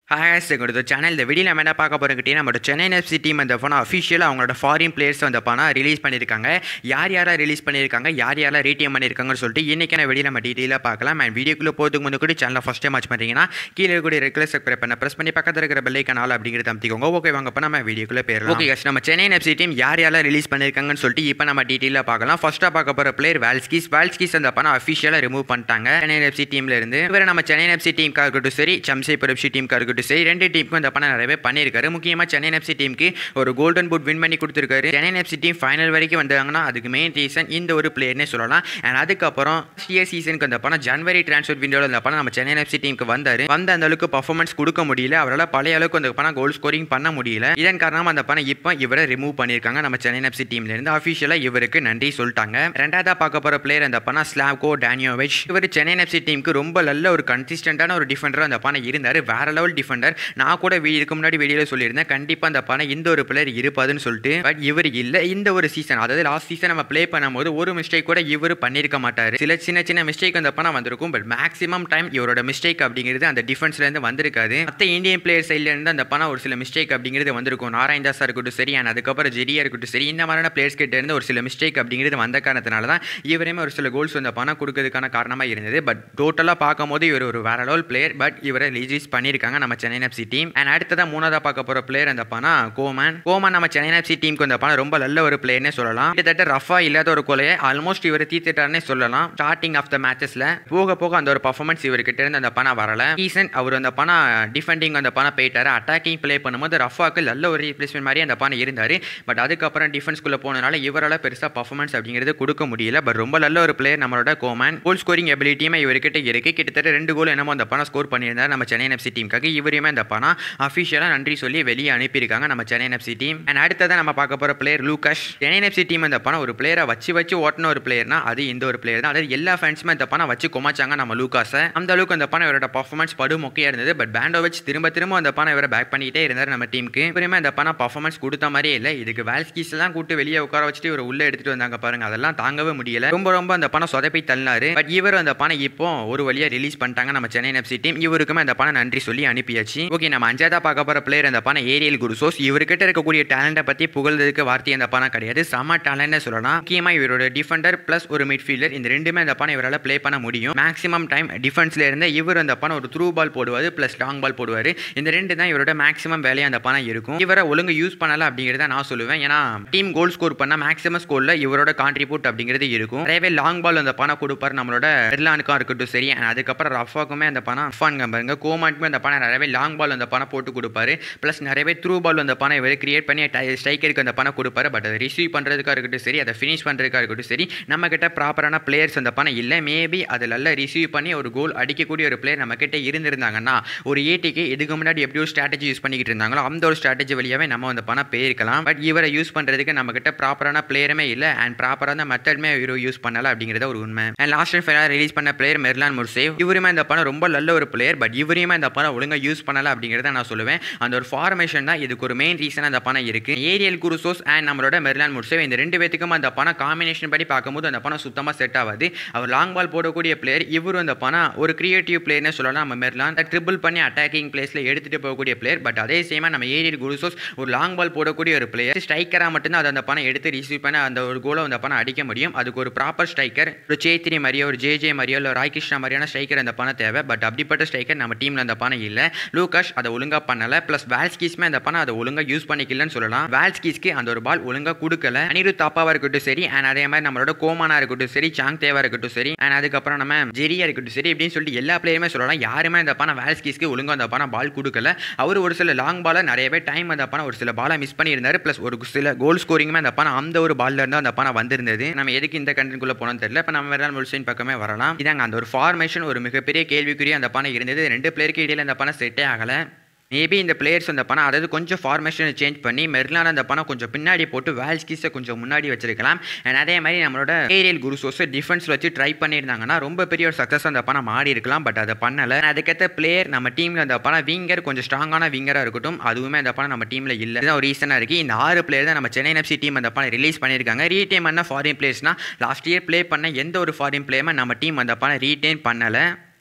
ஹாய்ஸ் கொடுத்த சேனல் இந்த வீடியோ நம்ம என்ன பார்க்க போகிறோம் நம்மளோட சென்னை எஃப்சி டீம் அந்த போனால் அஃபிஷியலாக அவங்களோட ஃபாரின் பிளேயர்ஸ் வந்து பணம் ரிலீஸ் பண்ணியிருக்காங்க யார் யாரெல்லாம் ரிலீஸ் பண்ணியிருக்காங்க யார் யாரெல்லாம் ரீடியம் பண்ணியிருக்காங்கன்னு சொல்லிட்டு இன்றைக்கான வீடியோ நம்ம டீட்டெயிலாக பார்க்கலாம் அண்ட் வீடியோக்குள்ளே போகிறதுக்கு முன்னாடி கூட சேனலை ஃபஸ்ட் டைம் வாட்ச் பண்ணுறீங்கன்னா கீழே இருக்கக்கூடிய ரெகுலர் சப்ஸ்கிரைப் பண்ண ப்ரெஸ் பண்ணி பக்கத்தில் இருக்கிற பெல்லைக்கான ஆள் அப்படிங்கிறத அமைத்திக்கோங்க ஓகே வாங்க இப்போ நம்ம வீடியோக்குள்ளே போயிடலாம் ஓகே guys, நம்ம சென்னை எஃப்சி டீம் யார் யாரெல்லாம் ரிலீஸ் பண்ணியிருக்காங்கன்னு சொல்லிட்டு இப்போ நம்ம டீட்டெயிலாக பார்க்கலாம் ஃபஸ்ட்டாக பார்க்க போகிற பிளேயர் வேல்ஸ்கிஸ் வேல்ஸ்கிஸ் அந்த பணம் அஃபிஷியலாக ரிமூவ் பண்ணிட்டாங்க சென்னை எஃப்சி டீம்ல இருந்து இவர் நம்ம சென்னை எஃப்சி டீமுக்காக இருக்கட்டும் சரி சம்சேபர் எஃப்சி டீமுக்காக இருக்கட்டும் சரி ரெண்டு டீமுக்கும் இந்த பணம் நிறையவே பண்ணியிருக்காரு முக்கியமாக சென்னை எஃப்சி டீமுக்கு ஒரு கோல்டன் பூட் வின் பண்ணி கொடுத்துருக்காரு சென்னை எஃப்சி டீம் ஃபைனல் வரைக்கும் வந்தாங்கன்னா அதுக்கு மெயின் ரீசன் இந்த ஒரு பிளேயர்னே சொல்லலாம் அண்ட் அதுக்கப்புறம் இயர் சீசனுக்கு அந்த பணம் ஜனவரி டிரான்ஸ்ஃபர் விண்டோவில் அந்த பணம் நம்ம சென்னை எஃப்சி டீமுக்கு வந்தார் வந்த அந்த அளவுக்கு பர்ஃபார்மன்ஸ் கொடுக்க முடியல அவரால் பழைய அளவுக்கு அந்த பணம் கோல் ஸ்கோரிங் பண்ண முடியல இதன் காரணமாக அந்த பணம் இப்போ இவரை ரிமூவ் பண்ணியிருக்காங்க நம்ம சென்னை எஃப்சி டீம்லேருந்து அஃபிஷியலாக இவருக்கு நன்றி சொல்லிட்டாங்க ரெண்டாவதாக பார்க்க போகிற பிளேயர் அந்த பணம் ஸ்லாவ்கோ டேனியோவிச் இவர் சென்னை எஃப்சி டீமுக்கு ரொம்ப நல்ல ஒரு கன்சிஸ்டண்டான ஒரு டிஃபெண்டர் அந்த பணம் இருந்தார் வேற லெவல் டிஃபெண்டர் நான் கூட வீ- இதுக்கு முன்னாடி வீடியோவில் சொல்லியிருந்தேன் கண்டிப்பாக அந்த பணம் இந்த ஒரு பிளேயர் இருப்பாதுன்னு சொல்லிட்டு பட் இவர் இல்லை இந்த ஒரு சீசன் அதாவது லாஸ்ட் சீசன் நம்ம ப்ளே பண்ணும்போது ஒரு மிஸ்டேக் கூட இவர் பண்ணியிருக்க மாட்டார் சில சின்ன சின்ன மிஸ்டேக் அந்த பணம் வந்திருக்கும் பட் மேக்ஸிமம் டைம் இவரோட மிஸ்டேக் அப்படிங்கிறது அந்த டிஃபென்ஸ்லேருந்து வந்திருக்காது மற்ற இந்தியன் பிளேயர் சைட்லேருந்து அந்த பணம் ஒரு சில மிஸ்டேக் அப்படிங்கிறது வந்திருக்கும் நாராயண் தாஸாக இருக்கட்டும் சரி and அதுக்கப்புறம் ஜெரியா இருக்கட்டும் சரி இந்த மாதிரியான பிளேயர்ஸ் கிட்ட இருந்து ஒரு சில மிஸ்டேக் அப்படிங்கிறது வந்த காரணத்தினால தான் இவரையுமே ஒரு சில கோல்ஸ் அந்த பணம் கொடுக்கறதுக்கான காரணமாக இருந்தது பட் டோட்டலாக பார்க்கும்போது இவர் ஒரு வேற லெவல் பிளேயர் பட் இவரை ரிலீஸ் பண்ணியிருக்காங்க நம்ம சென்னை எஃப்சி டீம் அண்ட் அடுத்ததாக மூணாவதாக பார்க்க போகிற பிளேயர் அந்த பணம் கோமன் கோமன் நம்ம சென்னை எஃப்சி டீமுக்கு அந்த பணம் ரொம்ப நல்ல ஒரு பிளேயர்னே சொல்லலாம் கிட்டத்தட்ட ரஃபா இல்லாத ஒரு கொலையை ஆல்மோஸ்ட் இவர் தீர்த்துட்டாருன்னே சொல்லலாம் ஸ்டார்டிங் ஆஃப் த மேட்சஸில் போக போக அந்த ஒரு பர்ஃபார்மன்ஸ் இவர்கிட்ட இருந்து அந்த பணம் வரல ரீசன் அவர் அந்த பணம் டிஃபெண்டிங் அந்த பணம் போயிட்டாரு அட்டாக்கிங் ப்ளே பண்ணும்போது ரஃபாக்கு நல்ல ஒரு ரீப்ளேஸ்மெண்ட் மாதிரி அந்த பணம் இருந்தார் பட் அதுக்கப்புறம் டிஃபென்ஸ்குள்ளே போனனால இவரால் பெருசாக பர்ஃபார்மன்ஸ் அப்படிங்கிறது கொடுக்க முடியல பட் ரொம்ப நல்ல ஒரு பிளேயர் நம்மளோட கோமன் கோல் ஸ்கோரிங் எபிலிட்டியுமே இவர்கிட்ட இருக்கு கிட்டத்தட்ட ரெண்டு கோல் என்னமோ அந்த பணம் ஸ்கோர் பண்ணியிருந்தார் நம்ம சென்னை எஃப்சி டீமுக்காக இவரையுமே அந்த பணம் அஃபிஷியலாக நன்றி சொல்லி வெளியே அனுப்பியிருக்காங்க நம்ம சென்னை எஃப்சி டீம் அண்ட் அடுத்ததான் நம்ம பார்க்க போகிற player Lukasz Chennai FC team அந்த பணம் ஒரு பிளேயரை வச்சு வச்சு ஓட்டின ஒரு பிளேயர்னா அது இந்த ஒரு பிளேயர் தான் அதாவது எல்லா ஃபேன்ஸுமே அந்த பணம் வச்சு குமாச்சாங்க நம்ம லூகாஸை அந்த அளவுக்கு அந்த பணம் இவரோட பர்ஃபார்மன்ஸ் படு மொக்கையாக இருந்தது பட் பேண்டோவிச் திரும்ப திரும்ப அந்த பணம் இவரை பேக் பண்ணிக்கிட்டே இருந்தார் நம்ம டீமுக்கு இவருமே அந்த பணம் பர்ஃபார்மன்ஸ் கொடுத்த மாதிரியே இல்லை இதுக்கு வேல்ஸ்கீஸ் எல்லாம் கூட்டு வெளியே உட்கார வச்சுட்டு இவர் உள்ளே எடுத்துட்டு வந்தாங்க பாருங்க அதெல்லாம் தாங்கவே முடியல ரொம்ப ரொம்ப அந்த பணம் சொதப்பி தள்ளினாரு பட் இவர் அந்த பணம் இப்போ ஒரு வழியாக ரிலீஸ் பண்ணிட்டாங்க நம்ம சென்னை எஃப்சி டீம் இவருக்குமே அந்த பணம் நன்றி சொல்லி அனுப்பியாச்சு ஓகே நம்ம அஞ்சாவதா பார்க்க போகிற பிளேயர் அந்த பணம் ஏரியல் குருசோஸ் இவர்கிட்ட இருக்கக்கூடிய டேலண்ட்டை பற்றி புகழ்றதுக்கு வார்த்தை அந்த பணம் கிடையாது செம டேலண்ட்னு சொல்லலாம் முக்கியமாக இவரோட டிஃபெண்டர் ப்ளஸ் ஒரு மிட்ஃபீல்டர் இந்த ரெண்டுமே அந்த பணம் இவரால் ப்ளே பண்ண முடியும் மேக்ஸிமம் டைம் டிஃபென்ஸ்ல இருந்து இவர் அந்த பணம் ஒரு த்ரூ பால் போடுவார் ப்ளஸ் லாங் பால் போடுவார் இந்த ரெண்டு தான் இவரோட மேக்ஸிமம் வேலையாக அந்த பணம் இருக்கும் இவரை ஒழுங்கு யூஸ் பண்ணல அப்படிங்கிறத நான் சொல்லுவேன் ஏன்னா டீம் கோல் ஸ்கோர் பண்ண மேக்ஸிமம் ஸ்கோரில் இவரோட கான்ட்ரிபியூட் அப்படிங்கிறது இருக்கும் நிறையவே லாங் பால் அந்த பணம் கொடுப்பார் நம்மளோட எர்லானுக்கும் இருக்கட்டும் சரி and அதுக்கப்புறம் ரஃபாக்குமே அந்த பணம் ரஃபான் பாருங்க கோமாட்டுமே அந்த பணம் நிறையவே லாங் பால் அந்த பணம் போட்டு கொடுப்பாரு ப்ளஸ் நிறையவே த்ரூ பால் அந்த பணம் இவர் கிரியேட் பண்ணி ஸ்ட்ரைக்கருக்கு அந்த பணம் கொடுப்பாரு பட் அதை ரிசீவ் பண்ணுறதுக்காக இருக்கட்டும் சரி அதை ஃபினிஷ் பண்ணுறதுக்காக இருக்கட்டும் சரி நம்ம கிட்ட ப்ராப்பரான பிளேயர்ஸ் அந்த பணம் இல்லை மேபி அது நல்லா ரிசீவ் பண்ணி ஒரு கோல் அடிக்கக்கூடிய ஒரு பிளேயர் நம்ம கிட்ட இருந்திருந்தாங்கன்னா ஒரு ஏடிக்கு இதுக்கு முன்னாடி எப்படி ஒரு ஸ்ட்ராட்டஜி யூஸ் பண்ணிக்கிட்டு இருந்தாங்களோ அந்த ஒரு ஸ்ட்ராட்டஜி வழியாவே நம்ம அந்த பணம் போயிருக்கலாம் பட் இவரை யூஸ் பண்ணுறதுக்கு நம்ம கிட்ட ப்ராப்பரான பிளேயருமே இல்லை அண்ட் ப்ராப்பரான மெத்தட்மே இவர் யூஸ் பண்ணல அப்படிங்கிறத ஒரு உண்மை அண்ட் லாஸ்ட் அண்ட் ஃபைனலாக ரிலீஸ் பண்ண பிளேயர் மெர்லான் முர்சேவ் இவருமே இந்த பணம் ரொம்ப நல்ல ஒரு பிளேயர் பட் இவரையுமே இந்த பணம் ஒழுங்காக யூஸ் பண்ணல அப்படிங்கிறத நான் சொல்லுவேன் அந்த ஒரு ஃபார்மேஷன் தான் இதுக்கு ஒரு மெயின் ரீசன் அந்த பணம் இருக்கு ஏரியல் குருசோஸ் அண்ட் நம்மளோட மெர்லான் முர்சேவ் இந்த ரெண்டு பேத்துக்கும் அந்த பணம் காம்பினேஷன் படி பார்க்கும்போது அந்த பணம் சுத்தமாக செட் ஆகாது அவர் லாங் பால் போடக்கூடிய பிளேயர் இவரும் அந்த பணம் ஒரு கிரியேட்டிவ் பிளேயர்னு சொல்லலாம் நம்ம மெர்லான் ட்ரிபிள் பண்ணி அட்டாக்கிங் பிளேஸில் எடுத்துகிட்டு போகக்கூடிய பிளேயர் பட் அதே சேமாக நம்ம ஏரியல் குருசோஸ் ஒரு லாங் பால் போடக்கூடிய ஒரு பிளேயர் ஸ்ட்ரைக்கராக மட்டும்தான் அதை அந்த பணம் எடுத்து ரிசீவ் பண்ண அந்த ஒரு கோலை அந்த பணம் அடிக்க முடியும் அதுக்கு ஒரு ப்ராப்பர் ஸ்ட்ரைக்கர் ஒரு சேத்திரி மாதிரியோ ஒரு ஜே ஜே மாதிரியோ இல்லை ராய் கிருஷ்ணா மாதிரியான ஸ்ட்ரைக்கர் அந்த பணம் தேவை பட் அப்படிப்பட்ட ஸ்ட்ரைக்கர் நம்ம டீமில் அந்த பணம் இல்லை லூகாஷ் அதை ஒழுங்காக பண்ணலை ப்ளஸ் வேல்ஸ்கீஸ்மே அந்த பணம் அதை ஒழுங்காக யூஸ் பண்ணிக்கலன்னு சொல்லலாம் வேல்ஸ்கீஸ்க்கு அந்த ஒரு பால் ஒழுங்காக கொடுக்கல அனிருத் தாப்பாவாக இருக்கட்டும் சரி அண்ட் அதே மாதிரி நம்மளோட கோமானா இருக்கட்டும் சரி சாங் தேவா இருக்கட்டும் சரி அண்ட் அதுக்கப்புறம் நம்ம ஜெரியா இருக்கட்டும் சரி இப்படின்னு சொல்லிட்டு எல்லா பிளேயருமே சொல்லலாம் யாருமே அந்த பணம் வேல்ஸ்கீஸ்க்கு ஒழுங்காக அந்த பணம் பால் கொடுக்கல அவர் ஒரு சில லாங் பாலை நிறையவே டைம் அந்த பணம் ஒரு சில பாலை மிஸ் பண்ணியிருந்தாரு ப்ளஸ் ஒரு சில கோல் ஸ்கோரிங்குமே அந்த பணம் அந்த ஒரு பால்ல இருந்து அந்த பணம் வந்திருந்தது நம்ம எதுக்கு இந்த கண்டென்ட்குள்ளே போனோம்னு தெரியல இப்போ நம்ம வேற முல்சைன் பக்கமே வரலாம் இதாங்க அந்த ஒரு ஃபார்மேஷன் ஒரு மிகப்பெரிய கேள்விக்குரிய அந்த பணம் இருந்தது ரெண்டு பிளேயருக்கு இடையில அந்த பணம் செட்டே ஆகலை மேபி இந்த பிளேயர்ஸ் அந்த பணம் அதாவது கொஞ்சம் ஃபார்மேஷனை சேஞ்ச் பண்ணி மெர்லான் அந்த பணம் கொஞ்சம் பின்னாடி போட்டு வேல்ஸ்கீஸை கொஞ்சம் முன்னாடி வச்சிருக்கலாம் அண்ட் அதே மாதிரி நம்மளோட ஏரியல் குருசோஸை டிஃபென்ஸில் வச்சு ட்ரை பண்ணியிருந்தாங்கன்னா ரொம்ப பெரிய ஒரு சக்ஸஸ் அந்த பணம் ஆடி இருக்கலாம் பட் அதை பண்ணலை அதுக்கேற்ற பிளேயர் நம்ம டீமில் அந்த பணம் விங்கர் கொஞ்சம் ஸ்ட்ராங்கான விங்கராக இருக்கட்டும் அதுவுமே அந்த பணம் நம்ம டீமில் இல்லை இதுதான் ஒரு ரீசனாக இருக்குது இந்த ஆறு பிளேயர் தான் நம்ம சென்னை எஃப்சி டீம் அந்த பணம் ரிலீஸ் பண்ணியிருக்காங்க ரீடைம் பண்ண ஃபாரின் பிளேயர்ஸ்னால் லாஸ்ட் இயர் ப்ளே பண்ண எந்த ஒரு ஃபாரின் பிளேயருமே நம்ம டீம் அந்த பணம் ரீடைன் பண்ணலை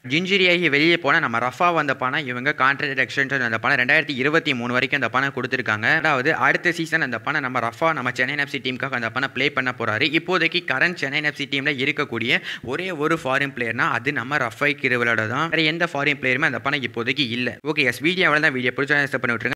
ஜிஞ்சுரி ஆகி வெளியே போனால் நம்ம ரஃபா வந்த பணம் இவங்க கான்ட்ராக்ட் எக்ஸ்டென்ஷன் அந்த பணம் ரெண்டாயிரத்தி இருபத்தி மூணு வரைக்கும் அந்த பணம் கொடுத்துருக்காங்க அதாவது அடுத்த சீசன் அந்த பணம் நம்ம ரஃபா நம்ம சென்னை எஃப்சி டீமுக்காக அந்த பணம் ப்ளே பண்ண போறாரு இப்போதைக்கு கரண்ட் சென்னை எஃப்சி டீமில் இருக்கக்கூடிய ஒரே ஒரு ஃபாரின் பிளேயர்னா அது நம்ம ரஃபை கிருவலோட தான் வேற எந்த ஃபாரின் பிளேயருமே அந்த பணம் இப்போதைக்கு இல்லை ஓகே எஸ் வீடியோ தான் வீடியோ பிடிச்சா பண்ணி விட்டுருங்க